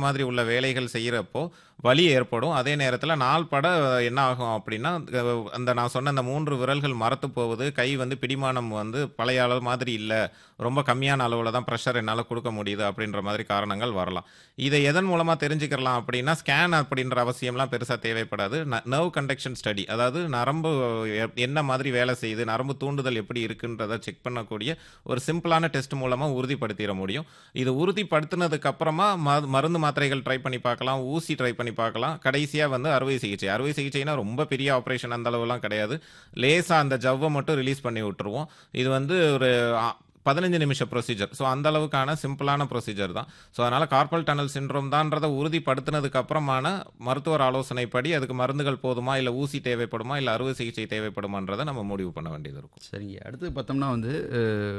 மாதிரி உள்ள வேலைகள் செய்யறப்போ வலி ஏற்படும். அதே நேரத்தில நாள்பட என்ன ஆகும் அப்படின்னா, அ அந்த நான் சொன்ன அந்த 3 விரல்கள் மரத்து போவது, கை வந்து பிடிமானம் வந்து பழைய அளவு மாதிரி இல்ல. ரொம்ப கம்மியான அளவுல தான் பிரஷர் என்னால குடுக்க முடியுது அப்படின்ற மாதிரி காரணங்கள் வரலாம். இத எதன் மூலமா தெரிஞ்சுக்கலாம் அப்படின்னா, ஸ்கேன் அப்படின்ற அவசியம்லாம் பெருசா தேவைப்படாது. ந நர்வ் கண்டக்ஷன் ஸ்டடி அதாவது நரம்பு எ என்ன மாதிரி வேலை செய்யுது, நரம்பு தூண்டுதல் எப்படி இருக்குன்றத செக் பண்ணக்கூடிய ஒரு சிம்பிளான டெஸ்ட் மூலமா உறுதிப்படுத்திற முடியும். இது உறுதிப்படுத்தினதுக்கு அப்புறமா ம மருந்து மாத்திரைகள் ட்ரை பண்ணி பார்க்கலாம், ஊசி ட்ரை பண்ணி பார்க்கலாம். கடைசியா வந்து அறுவை சிகிச்சை. அறுவை சிகிச்சைனா ரொம்ப பெரிய ஆப்பரேஷன் அந்த அளவுலாம் கிடையாது. லேசா அந்த ஜவ்வ மட்டும் ரிலீஸ் பண்ணி விட்டுருவோம். இது வந்து ஒரு அ 15 நிமிஷ ப்ரொசீஜர். ஸோ அந்த அளவுக்கான சிம்பிளான ப்ரொசீஜர் தான். ஸோ அதனால கார்பல் டனல் சிண்ட்ரோம் தான்றத உறுதிப்படுத்தினதுக்கு அப்புறமான மருத்துவர் ஆலோசனைப்படி அதுக்கு மருந்துகள் போதுமா, இல்ல ஊசி தேவைப்படுமா, இல்ல அறுவை சிகிச்சை தேவைப்படுமான்றத நம்ம முடிவு பண்ண வேண்டியது இருக்கும். சரிங்க. அடுத்து பார்த்தோம்னா வந்து அ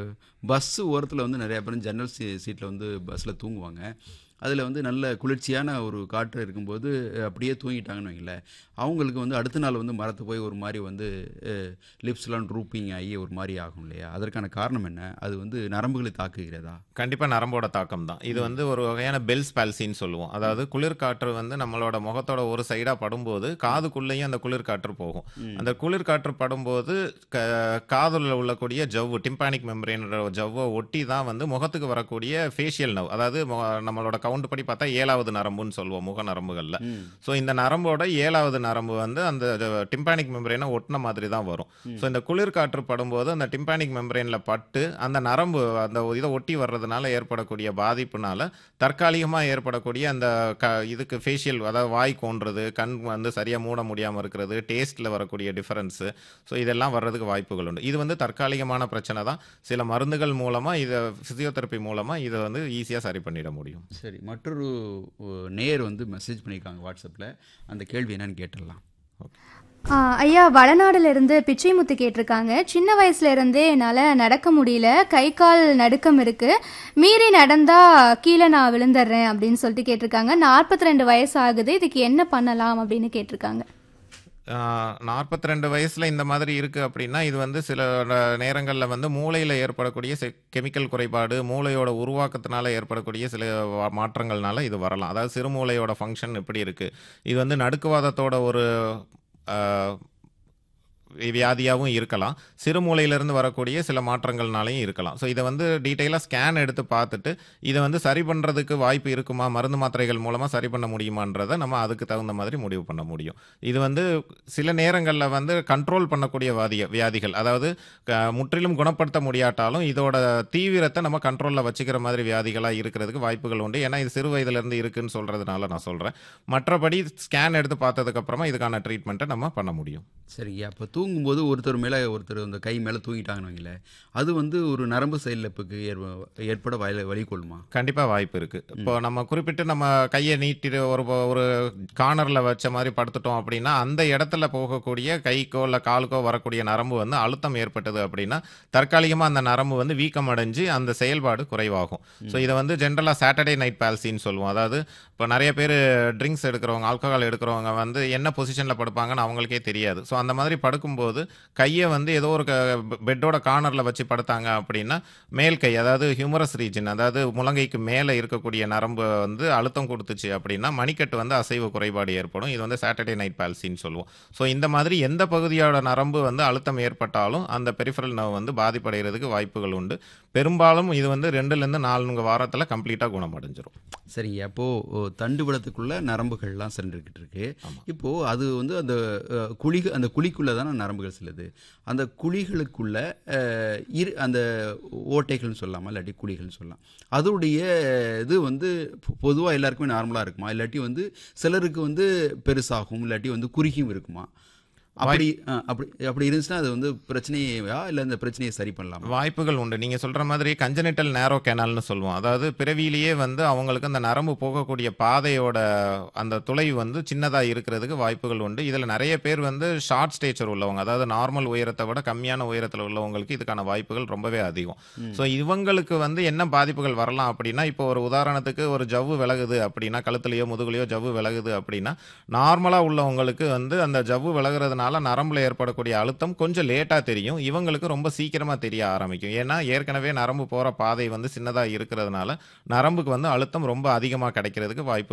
பஸ் ஓரத்தில வந்து நெறைய பேர் ஜன்னல் சீ சீட்ல வந்து பஸ்ல தூங்குவாங்க. அதில வந்து நல்ல குளிர்ச்சியான ஒரு காற்று இருக்கும்போது அப்படியே தூங்கிட்டாங்கன்னு வைங்களேன், அவங்களுக்கு வந்து அடுத்த நாள் வந்து மரத்து போய் ஒரு மாரி வந்து அ லிப்ஸ்லாம் ட்ரூப்பிங் ஆகி ஒரு மாரி ஆகும் இல்லையா? அதற்கான காரணம் என்ன? அது வந்து நரம்புகளை தாக்குகிறதா? கண்டிப்பா நரம்போட தாக்கம் தான். இது ம். வந்து ஒரு வகையான பெல்ஸ் பால்சின்னு சொல்லுவோம். அதாவது குளிர் காற்று வந்து நம்மளோட முகத்தோட ஒரு சைடா படும்போது, காதுக்குள்ளேயும் அந்த குளிர் காற்று போகும். ம். அந்த குளிர் காற்று படும்போது க காதுல உள்ளக்கூடிய ஜவ்வு டிம்பானிக் மெம்பரேன்ற ஜவ்வ ஒட்டி தான் வந்து முகத்துக்கு வரக்கூடிய ஃபேஷியல் நர்வ் அதாவது மொ நம்மளோட கவுண்ட் படி பார்த்தா 7வது நரம்புன்னு சொல்லுவோம் முக நரம்புகள்ல. ம். ஸோ இந்த நரம்போட 7வது நரம்பு வந்து அந்த ஜ டிம்பானிக் மெம்பரேன ஒட்டுன மாதிரி தான் வரும். ம். ஸோ இந்த குளிர் காற்று படும்போது அந்த டிம்பானிக் மெம்பரேன்ல பட்டு, அந்த நரம்பு அந்த இத ஒட்டி வர்றதுனால ஏற்படக்கூடிய பாதிப்புனால, தற்காலிகமா ஏற்படக்கூடிய அந்த க இதுக்கு ஃபேஷியல் அதாவது வாய் கோண்றது, கண் வந்து சரியா மூட முடியாம இருக்கிறது, டேஸ்ட்ல வரக்கூடிய டிஃபரன்ஸ் ஸோ இதெல்லாம் வர்றதுக்கு வாய்ப்புகள் உண்டு. இது வந்து தற்காலிகமான பிரச்சனை தான். சில மருந்துகள் மூலமா இத பிசியோதெரபி மூலமா இத வந்து ஈஸியா சரி பண்ணிட முடியும். சரி. மற்றொரு ஒ நேயர் வந்து மெசேஜ் பண்ணியிருக்காங்க வாட்ஸ்அப்ல. அந்த கேள்வி என்னன்னு கேட்டுறலாம். ஓகே. ஆ, ஐயா வடநாடுலேருந்து பிச்சைமுத்து கேட்டிருக்காங்க சின்ன வயசுல இருந்தே என்னால் நடக்க முடியல கை கால் நடுக்கம் இருக்கு மீறி நடந்தா கீழே நான் விழுந்துடுறேன் அப்படின்னு சொல்லிட்டு கேட்டிருக்காங்க நாற்பத்தி ரெண்டு வயசு ஆகுது இதுக்கு என்ன பண்ணலாம் அப்படின்னு கேட்டிருக்காங்க ஆ, 42 வயசுல இந்த மாதிரி இருக்கு அப்படின்னா, இது வந்து சில ந நேரங்கள்ல வந்து மூளையில ஏற்படக்கூடிய செ கெமிக்கல் குறைபாடு, மூளையோட உருவாக்கத்தினால ஏற்படக்கூடிய சில வ மாற்றங்கள்னால இது வரலாம். அதாவது சிறுமூளையோட ஃபங்ஷன் எப்படி இருக்கு? இது வந்து நடுக்குவாதத்தோட ஒரு ஆ வியாதியாவும் இருக்கலாம். சிறுமூளையிலிருந்து வரக்கூடிய சில மாற்றங்கள்னாலயும் இருக்கலாம். ஸோ இத வந்து டீட்டெயிலா ஸ்கேன் எடுத்து பார்த்துட்டு, இத வந்து சரி பண்றதுக்கு வாய்ப்பு இருக்குமா? மருந்து மாத்திரைகள் மூலமா சரி பண்ண முடியுமான்றத நம்ம அதுக்கு தகுந்த மாதிரி முடிவு பண்ண முடியும். இது வந்து சில நேரங்கள்ல வந்து கண்ட்ரோல் பண்ணக்கூடிய வாதிய வியாதிகள். அதாவது க முற்றிலும் குணப்படுத்த முடியாட்டாலும், இதோட தீவிரத்த நம்ம கண்ட்ரோல்ல வச்சுக்கிற மாதிரி வியாதிகளா இருக்கிறதுக்கு வாய்ப்புகள் உண்டு. ஏன்னா இது சிறு வயதிலிருந்து இருக்குன்னு சொல்றதுனால நான் சொல்றேன். மற்றபடி ஸ்கேன் எடுத்து பார்த்ததுக்கு அப்புறமா இதுக்கான ட்ரீட்மெண்ட்ட நம்ம பண்ண முடியும். சரிங்க. அப்ப தூங்கும்போது ஒருத்தர் மேல ஒருத்தர் அந்த கை மேல தூங்கிட்டாங்கன்னு வைங்களேன், அது வந்து ஒரு நரம்பு செயலிழப்புக்கு ஏற்ப ஏற்பட வழி வழிகொள்ளுமா? கண்டிப்பா வாய்ப்பு இருக்கு. இப்போ ம். நம்ம குறிப்பிட்டு நம்ம கைய நீட்டிட்டு ஒரு ப ஒரு கார்னர்ல வச்ச மாரி படுத்துட்டோம் அப்படின்னா, அந்த இடத்துல போகக்கூடிய கைக்கோ, இல்ல காலுக்கோ வரக்கூடிய நரம்பு வந்து அழுத்தம் ஏற்பட்டது அப்படின்னா, தற்காலிகமா அந்த நரம்பு வந்து வீக்கம் அடைஞ்சு அந்த செயல்பாடு குறைவாகும். ஸோ ம். இத வந்து ஜென்ரலா சாட்டர்டே நைட் பால்சின்னு சொல்லுவோம். அதாவது இப்போ நெறைய பேரு ட்ரிங்க்ஸ் எடுக்கிறவங்க, ஆல்கஹால் எடுக்கிறவங்க வந்து என்ன பொசிஷன்ல படுப்பாங்கன்னு அவங்களுக்கே தெரியாது. ஸோ அந்த மாதிரி படுக்கும்போது கைய வந்து ஏதோ ஒரு க பெ பெட்டோட கார்னர்ல வச்சு படுத்தாங்க அப்படின்னா, மேல் கை அதாவது ஹியூமரஸ் ரீஜன் அதாவது முழங்கைக்கு மேல இருக்கக்கூடிய நரம்பு வந்து அழுத்தம் குடுத்துச்சு அப்படின்னா, மணிக்கட்டு வந்து அசைவு குறைபாடு ஏற்படும். இது வந்து சாட்டர்டே நைட் பால்சின்னு சொல்லுவோம். ஸோ இந்த மாதிரி எந்த பகுதியோட நரம்பு வந்து அழுத்தம் ஏற்பட்டாலும், அந்த பெரிஃபரல் நர்வ் வந்து பாதிப்படைறதுக்கு வாய்ப்புகள் உண்டு. பெரும்பாலும் இது வந்து 2லேருந்து 4 வாரத்துல கம்ப்ளீட்டா குணமடைஞ்சிரும். சரிங்க. அப்போ ஒ தண்டுவடத்துக்குள்ள நரம்புகள்லாம் சென்றுகிட்டு இருக்கு. ஆமா. இப்போ அது வந்து அந்த அ குழி அந்த குழிக்குள்ள தானே நரம்புகள் செல்லுது. அந்த குழிகளுக்குள்ள அ இரு அந்த ஓட்டைகள்னு சொல்லலாமா? இல்லாட்டி குழிகள்னு சொல்லலாம். அதோடைய இது வந்து பொ பொதுவா எல்லாருக்குமே நார்மலா இருக்குமா? இல்லாட்டி வந்து சிலருக்கு வந்து பெருசாகும், இல்லாட்டி வந்து குறுகியும் இருக்குமா? அப்படி வாய்ப் அ அப்படி அப்படி இருந்துச்சுன்னா அது வந்து பிரச்சனையா? இல்ல அந்த பிரச்சனைய சரி பண்ணலாமா? வாய்ப்புகள் உண்டு. நீங்க சொல்ற மாதிரி கன்ஜெனிட்டல் நேரோ கேனல்னு சொல்லுவோம். அதாவது பிறவியிலேயே வந்து அவங்களுக்கு அந்த நரம்பு போகக்கூடிய பாதையோட அந்த துளை வந்து சின்னதா இருக்கிறதுக்கு வாய்ப்புகள் உண்டு. இதுல நெறைய பேர் வந்து ஷார்ட் ஸ்டேச்சர் உள்ளவங்க. அதாவது நார்மல் உயரத்த விட கம்மியான உயரத்துல உள்ளவங்களுக்கு இதுக்கான வாய்ப்புகள் ரொம்பவே அதிகம். ம். ஸோ இவங்களுக்கு வந்து என்ன பாதிப்புகள் வரலாம் அப்படின்னா, இப்போ ஒரு உதாரணத்துக்கு ஒரு ஜவ்வு விலகுது அப்படின்னா, கழுத்துலயோ, முதுகுலயோ ஜவ்வு விலகுது அப்படின்னா, நார்மலா உள்ளவங்களுக்கு வந்து அந்த ஜவ்வு விலகுறதுனால நரம்புல ஏற்படக்கூடிய அழுத்தம் கொஞ்சம் லேட்டா தெரியும். இவங்களுக்கு ரொம்ப சீக்கிரமா தெரிய ஆரம்பிக்கும். ஏன்னா, ஏற்கனவே நரம்பு போற பாதை வந்து சின்னதா இருக்கிறதுனால, நரம்புக்கு வந்து அழுத்தம் ரொம்ப அதிகமா கிடைக்கிறதுக்கு வாய்ப்பு